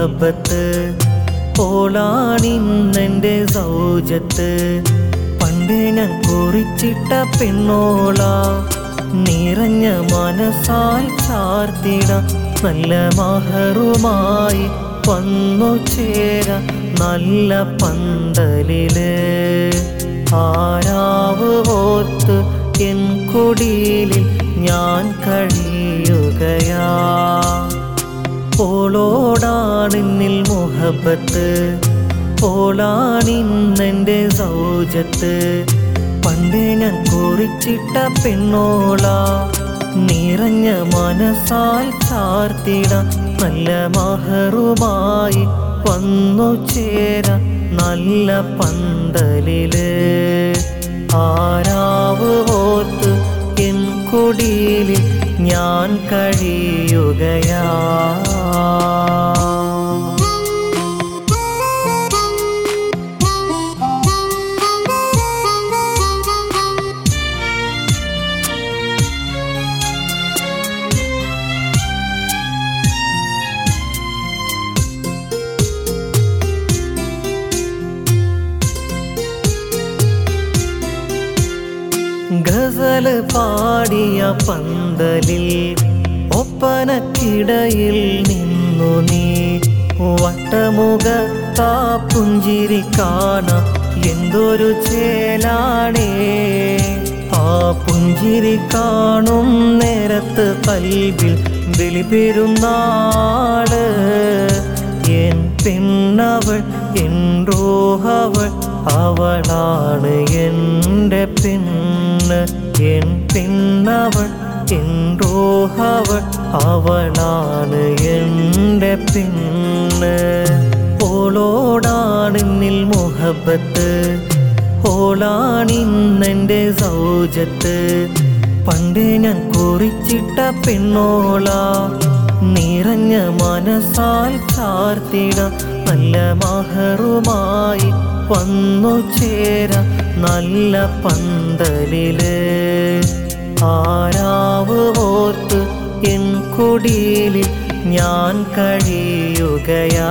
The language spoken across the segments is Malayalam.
മുഹബത്ത് ഓളാണിന്നെൻ്റെ സൗജത്ത് പണ്ട് ഞാൻ കുറിച്ചിട്ട പെണ്ണോള നിറഞ്ഞ മനസ്സാൽ ചാർത്തിട നല്ല മഹറുമായി വന്നു ചേര നല്ല പന്തലില് ആരാവ് ഓർത്ത് എൻ കുടിലിൽ ഞാൻ കഴിയുകയാ ഓളോടാണിന്നിൽ മുഹബത്ത് ഓളാണിന്നെൻ്റെ സൗജത്ത് പണ്ട് ഞാൻ കുറിച്ചിട്ട പെണ്ണോള നിറഞ്ഞ മനസ്സാൽ ചാർത്തിട നല്ല മഹറുമായി വന്നു ചേര നല്ല പന്തലില് ആരാവ് ഓർത്ത് എൻ കുടിലിൽ ഞാൻ കഴിയുകയാ ഗസല് പാടിയ പന്തലിൽ ഒപ്പനക്കിടയിൽ നിന്നു നീ വട്ടമുഖത്താ പുഞ്ചിരി കാണ എന്തൊരു ചേലാണേ ആ പുഞ്ചിരി കാണും നേരത്ത് കൽവിൽ ബലിപെരുന്നാള് എൻ പെണ്ണവൾ എൻ റോഹവൾ അവളാണ് എൻ്റെ പെണ്ണ് എൻ പെണ്ണവൾ എൻ റോഹവൾ അവളാണ് എൻ്റെ പെണ്ണ് ഓളോടാണിന്നിൽ മുഹബത്ത് ഓളാണിന്നെൻ്റെ സൗജത്ത് പണ്ട് ഞാൻ കുറിച്ചിട്ട പെണ്ണോള നിറഞ്ഞ മനസ്സാൽ ചാർത്തിട നല്ല മഹറുമായി വന്നു ചേര നല്ല പന്തലില് ആരാവ് ഓർത്ത് എൻ കുടിലിൽ ഞാൻ കഴിയുകയാ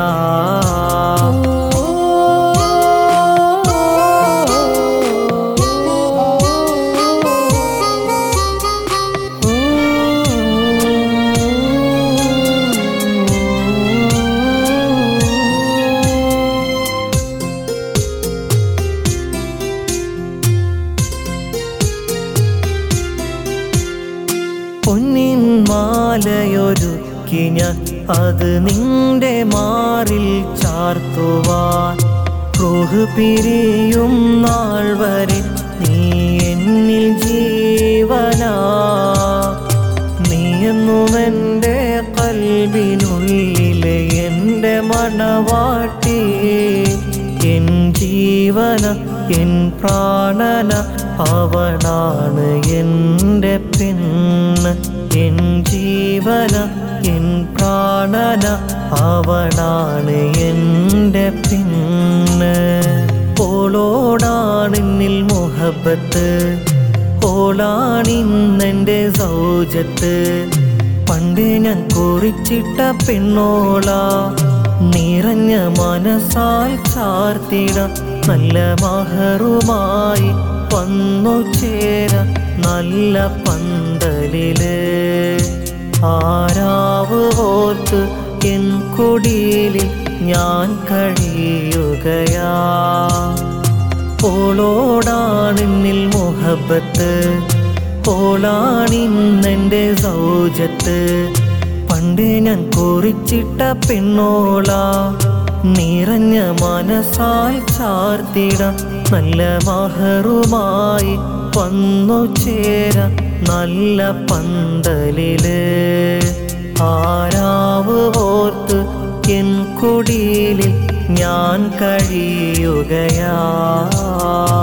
പൊന്നിൻ മാലയൊരുക്കി ഞാൻ അത് നിന്റെ മാറിൽ ചാർത്തുവാൻ റോഹ് പിരിയും നാൾ വരെ നീ എന്നിൽ ജീവനാ നീ എന്നും എൻ്റെ കൽവിനുള്ളിലെ എൻ്റെ മണവാട്ടി എൻ ജീവന എൻ പ്രാണന അവളാണ് എൻ്റെ പെണ്ണ് എൻ ജീവന എൻ പ്രാണന അവളാണ് എൻ്റെ പെണ്ണ് ഓളോടാണിന്നിൽ മുഹബത്ത് ഓളാണിന്നെൻ്റെ സൗജത്ത് പണ്ട് ഞാൻ കുറിച്ചിട്ട പെണ്ണോള നിറഞ്ഞ മനസ്സാൽ ചാർത്തിട നല്ല മഹറുമായി വന്നു ചേര നല്ല പന്തലില് ആരാവ് ഓർത്ത് എൻ കുടിലിൽ ഞാൻ കഴിയുകയാ ഓളോടാണിന്നിൽ മുഹബത്ത് ഓളാണിന്നെൻ്റെ സൗജത്ത് പണ്ട് ഞാൻ കുറിച്ചിട്ട പെണ്ണോള നിറഞ്ഞ മനസ്സാൽ ചാർത്തിട നല്ല മഹറുമായി വന്നു ചേര നല്ല പന്തലില് ആരാവ് ഓർത്ത് എൻ കുടിലിൽ ഞാൻ കഴിയുകയാ